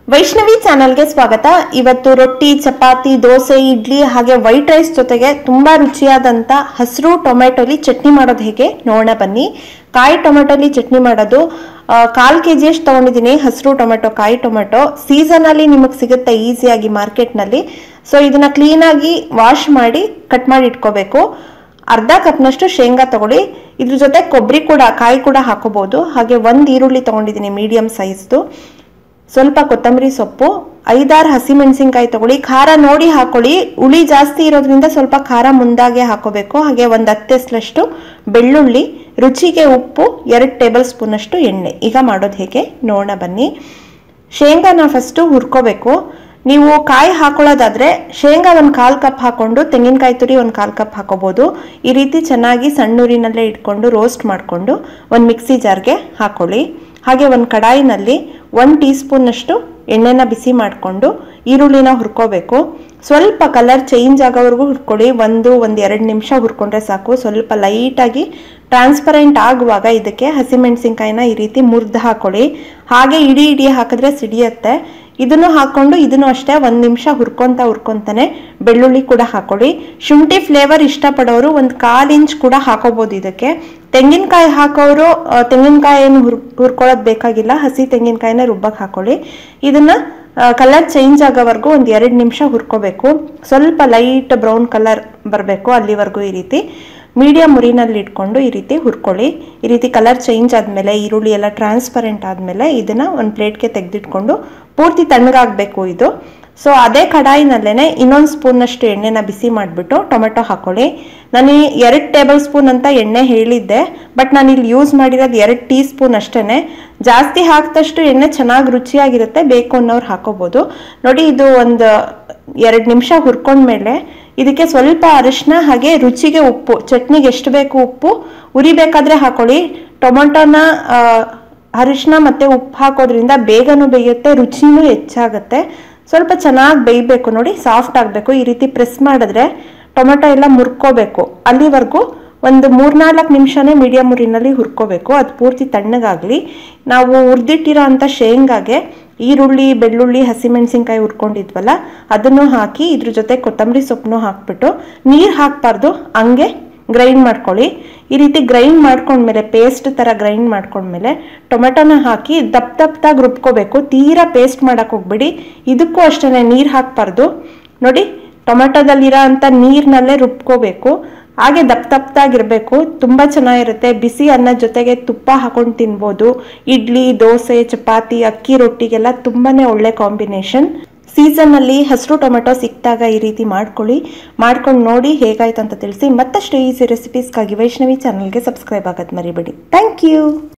ವೈಷ್ಣವಿ ಚಾನಲ್ಗೆ ಸ್ವಾಗತ ಇವತ್ತು ರೊಟ್ಟಿ ಚಪಾತಿ ದೋಸೆ ಇಡ್ಲಿ ಹಾಗೆ ವೈಟ್ ರೈಸ್ ಜೊತೆಗೆ ತುಂಬಾ ರುಚಿಯಾದಂತ ಹಸಿರು ಟೊಮೆಟೊಲಿ ಚಟ್ನಿ ಮಾಡೋದು ಹೇಗೆ ನೋಡೋಣ ಬನ್ನಿ ಕಾಯಿ ಟೊಮೆಟೊಲಿ ಚಟ್ನಿ ಮಾಡೋದು ಆ, ಕಾಲ್ ಕೆ ಜಿಯಷ್ಟು ತಗೊಂಡಿದ್ದೀನಿ ಹಸಿರು ಟೊಮೆಟೊ ಕಾಯಿ ಟೊಮೆಟೊ ಸೀಸನ್ ಅಲ್ಲಿ ನಿಮಗೆ ಸಿಗುತ್ತೆ ಈಸಿಯಾಗಿ ಮಾರ್ಕೆಟ್ನಲ್ಲಿ ಸೊ ಇದನ್ನ ಕ್ಲೀನಾಗಿ ವಾಶ್ ಮಾಡಿ ಕಟ್ ಮಾಡಿ ಇಟ್ಕೋಬೇಕು ಅರ್ಧ ಕಪ್ನಷ್ಟು ಶೇಂಗಾ ತಗೊಳ್ಳಿ ಇದ್ರ ಜೊತೆ ಕೊಬ್ಬರಿ ಕೂಡ ಕಾಯಿ ಕೂಡ ಹಾಕೋಬಹುದು ಹಾಗೆ ಒಂದು ಈರುಳ್ಳಿ ತಗೊಂಡಿದ್ದೀನಿ ಮೀಡಿಯಂ ಸೈಜ್ದು ಸ್ವಲ್ಪ ಕೊತ್ತಂಬರಿ ಸೊಪ್ಪು ಐದಾರು ಹಸಿಮೆಣಸಿನ್ಕಾಯಿ ತಗೊಳ್ಳಿ ಖಾರ ನೋಡಿ ಹಾಕೊಳ್ಳಿ ಹುಳಿ ಜಾಸ್ತಿ ಇರೋದ್ರಿಂದ ಸ್ವಲ್ಪ ಖಾರ ಮುಂದಾಗೆ ಹಾಕೋಬೇಕು ಹಾಗೆ ಒಂದು ಹತ್ತೆಸ್ಲಷ್ಟು ಬೆಳ್ಳುಳ್ಳಿ ರುಚಿಗೆ ಉಪ್ಪು ಎರಡು ಟೇಬಲ್ ಸ್ಪೂನಷ್ಟು ಎಣ್ಣೆ ಈಗ ಮಾಡೋದು ಹೇಗೆ ನೋಡೋಣ ಬನ್ನಿ ಶೇಂಗಾನ ಫಸ್ಟು ಹುರ್ಕೋಬೇಕು ನೀವು ಕಾಯಿ ಹಾಕೊಳ್ಳೋದಾದ್ರೆ ಶೇಂಗಾ ಒಂದು ಕಾಲು ಕಪ್ ಹಾಕೊಂಡು ತೆಂಗಿನಕಾಯಿ ತುರಿ ಒಂದು ಕಾಲು ಕಪ್ ಹಾಕೋಬಹುದು ಈ ರೀತಿ ಚೆನ್ನಾಗಿ ಸಣ್ಣೂರಿನಲ್ಲೇ ಇಟ್ಕೊಂಡು ರೋಸ್ಟ್ ಮಾಡಿಕೊಂಡು ಒಂದು ಮಿಕ್ಸಿ ಜಾರ್ಗೆ ಹಾಕೊಳ್ಳಿ ಹಾಗೆ ಒಂದು ಕಡಾಯಿನಲ್ಲಿ ಒನ್ ಟೀ ಸ್ಪೂನ್ನಷ್ಟು ಎಣ್ಣೆನ ಬಿಸಿ ಮಾಡಿಕೊಂಡು ಈರುಳ್ಳಿನ ಹುರ್ಕೋಬೇಕು ಸ್ವಲ್ಪ ಕಲರ್ ಚೇಂಜ್ ಆಗೋವರೆಗೂ ಹುರ್ಕೊಳ್ಳಿ ಒಂದು ಒಂದು ಎರಡು ನಿಮಿಷ ಹುರ್ಕೊಂಡ್ರೆ ಸಾಕು ಸ್ವಲ್ಪ ಲೈಟಾಗಿ ಟ್ರಾನ್ಸ್ಪರೆಂಟ್ ಆಗುವಾಗ ಇದಕ್ಕೆ ಹಸಿಮೆಣಸಿನ್ಕಾಯಿನ ಈ ರೀತಿ ಮುರಿದು ಹಾಕೊಳ್ಳಿ ಹಾಗೆ ಇಡೀ ಇಡೀ ಹಾಕಿದ್ರೆ ಸಿಡಿಯತ್ತೆ ಇದನ್ನು ಹಾಕೊಂಡು ಇದನ್ನು ಅಷ್ಟೇ ಒಂದು ನಿಮಿಷ ಹುರ್ಕೊಂತ ಹುರ್ಕೊಂತಾನೆ ಬೆಳ್ಳುಳ್ಳಿ ಕೂಡ ಹಾಕೊಳ್ಳಿ ಶುಂಠಿ ಫ್ಲೇವರ್ ಇಷ್ಟಪಡೋರು ಒಂದು ಕಾಲು ಇಂಚ್ ಕೂಡ ಹಾಕೋಬಹುದು ಇದಕ್ಕೆ ತೆಂಗಿನಕಾಯಿ ಹಾಕೋರು ಆ, ತೆಂಗಿನಕಾಯಿ ಏನು ಹುರ್ ಹುರ್ಕೊಳ್ಳೋದು ಬೇಕಾಗಿಲ್ಲ ಹಸಿ ತೆಂಗಿನಕಾಯಿನ ರುಬ್ಬಕ್ಕೆ ಹಾಕೊಳ್ಳಿ ಇದನ್ನ ಕಲರ್ ಚೇಂಜ್ ಆಗೋವರೆಗೂ ಒಂದು ಎರಡು ನಿಮಿಷ ಹುರ್ಕೋಬೇಕು ಸ್ವಲ್ಪ ಲೈಟ್ ಬ್ರೌನ್ ಕಲರ್ ಬರಬೇಕು ಅಲ್ಲಿವರೆಗೂ ಈ ರೀತಿ ಮೀಡಿಯಂ ಉರಿನಲ್ಲಿ ಇಟ್ಕೊಂಡು ಈ ರೀತಿ ಹುರ್ಕೊಳ್ಳಿ ಈ ರೀತಿ ಕಲರ್ ಚೇಂಜ್ ಆದಮೇಲೆ ಈರುಳ್ಳಿ ಎಲ್ಲ ಟ್ರಾನ್ಸ್ಪರೆಂಟ್ ಆದಮೇಲೆ ಇದನ್ನ ಒಂದು ಪ್ಲೇಟ್ಗೆ ತೆಗೆದಿಟ್ಕೊಂಡು ಪೂರ್ತಿ ತಣ್ಣಗಾಗಬೇಕು ಇದು ಸೊ ಅದೇ ಕಡಾಯಿನಲ್ಲೇ ಇನ್ನೊಂದು ಸ್ಪೂನಷ್ಟು ಎಣ್ಣೆನ ಬಿಸಿ ಮಾಡಿಬಿಟ್ಟು ಟೊಮೆಟೊ ಹಾಕೊಳ್ಳಿ ನಾನು ಈ ಎರಡು ಟೇಬಲ್ ಸ್ಪೂನ್ ಅಂತ ಎಣ್ಣೆ ಹೇಳಿದ್ದೆ ಬಟ್ ನಾನು ಇಲ್ಲಿ ಯೂಸ್ ಮಾಡಿರೋದು ಎರಡು ಟೀ ಸ್ಪೂನ್ ಅಷ್ಟೇ ಜಾಸ್ತಿ ಹಾಕಿದಷ್ಟು ಎಣ್ಣೆ ಚೆನ್ನಾಗಿ ರುಚಿಯಾಗಿರುತ್ತೆ ಬೇಕು ಅನ್ನೋರು ಹಾಕೋಬೋದು ನೋಡಿ ಇದು ಒಂದು ಎರಡು ನಿಮಿಷ ಹುರ್ಕೊಂಡ್ಮೇಲೆ ಇದಕ್ಕೆ ಸ್ವಲ್ಪ ಅರಿಶಿನ ಹಾಗೆ ರುಚಿಗೆ ಉಪ್ಪು ಚಟ್ನಿಗೆ ಎಷ್ಟು ಬೇಕು ಉಪ್ಪು ಉರಿಬೇಕಾದ್ರೆ ಹಾಕೊಳ್ಳಿ ಟೊಮೊಟೊನ ಆ, ಅರಿಶಿನ ಮತ್ತೆ ಉಪ್ಪು ಹಾಕೋದ್ರಿಂದ ಬೇಗನೂ ಬೇಯುತ್ತೆ ರುಚಿನೂ ಹೆಚ್ಚಾಗುತ್ತೆ ಸ್ವಲ್ಪ ಚೆನ್ನಾಗಿ ಬೇಯಬೇಕು ನೋಡಿ ಸಾಫ್ಟ್ ಆಗಬೇಕು ಈ ರೀತಿ ಪ್ರೆಸ್ ಮಾಡಿದ್ರೆ ಟೊಮೆಟೊ ಎಲ್ಲ ಮುರ್ಕೋಬೇಕು ಅಲ್ಲಿವರೆಗೂ ಒಂದು ಮೂರ್ನಾಲ್ಕು ನಿಮಿಷನೇ ಮೀಡಿಯಂ ಉರಿನಲ್ಲಿ ಹುರ್ಕೋಬೇಕು ಅದು ಪೂರ್ತಿ ತಣ್ಣಗಾಗಲಿ ನಾವು ಹುರಿದಿಟ್ಟಿರೋ ಅಂಥ ಶೇಂಗಾಗೆ ಈರುಳ್ಳಿ ಬೆಳ್ಳುಳ್ಳಿ ಹಸಿಮೆಣಸಿನ್ಕಾಯಿ ಹುರ್ಕೊಂಡಿದ್ವಲ್ಲ ಅದನ್ನು ಹಾಕಿ ಇದ್ರ ಜೊತೆ ಕೊತ್ತಂಬರಿ ಸೊಪ್ಪನ್ನು ಹಾಕ್ಬಿಟ್ಟು ನೀರು ಹಾಕ್ಬಾರ್ದು ಹಂಗೆ ಗ್ರೈಂಡ್ ಮಾಡ್ಕೊಳ್ಳಿ ಈ ರೀತಿ ಗ್ರೈಂಡ್ ಮಾಡ್ಕೊಂಡ್ಮೇಲೆ ಪೇಸ್ಟ್ ಥರ ಗ್ರೈಂಡ್ ಮಾಡ್ಕೊಂಡ್ಮೇಲೆ ಟೊಮೆಟೊನ ಹಾಕಿ ದಪ್ಪ ದಪ್ಪದಾಗಿ ರುಬ್ಕೋಬೇಕು ತೀರಾ ಪೇಸ್ಟ್ ಮಾಡಕ್ಕೆ ಹೋಗ್ಬಿಡಿ ಇದಕ್ಕೂ ಅಷ್ಟೇ ನೀರು ಹಾಕ್ಬಾರ್ದು ನೋಡಿ ಟೊಮೆಟೊದಲ್ಲಿರೋ ಅಂಥ ನೀರಿನಲ್ಲೇ ರುಬ್ಕೋಬೇಕು ಹಾಗೆ ದಪ್ಪ ದಪ್ಪದಾಗಿರ್ಬೇಕು ತುಂಬ ಚೆನ್ನಾಗಿರುತ್ತೆ ಬಿಸಿ ಅನ್ನ ಜೊತೆಗೆ ತುಪ್ಪ ಹಾಕೊಂಡು ತಿನ್ಬೋದು ಇಡ್ಲಿ ದೋಸೆ ಚಪಾತಿ ಅಕ್ಕಿ ರೊಟ್ಟಿಗೆಲ್ಲ ತುಂಬಾನೇ ಒಳ್ಳೆ ಕಾಂಬಿನೇಷನ್ ಸೀಸನ್ನಲ್ಲಿ ಹಸಿರು ಟೊಮೆಟೊ ಸಿಕ್ಕಿದಾಗ ಈ ರೀತಿ ಮಾಡ್ಕೊಳ್ಳಿ ಮಾಡ್ಕೊಂಡು ನೋಡಿ ಹೇಗಾಯ್ತು ಅಂತ ತಿಳಿಸಿ ಮತ್ತಷ್ಟು ಈಸಿ ರೆಸಿಪೀಸ್ಗಾಗಿ ವೈಷ್ಣವಿ ಚಾನಲ್ಗೆ ಸಬ್ಸ್ಕ್ರೈಬ್ ಆಗೋದು ಮರಿಬೇಡಿ ಥ್ಯಾಂಕ್ ಯು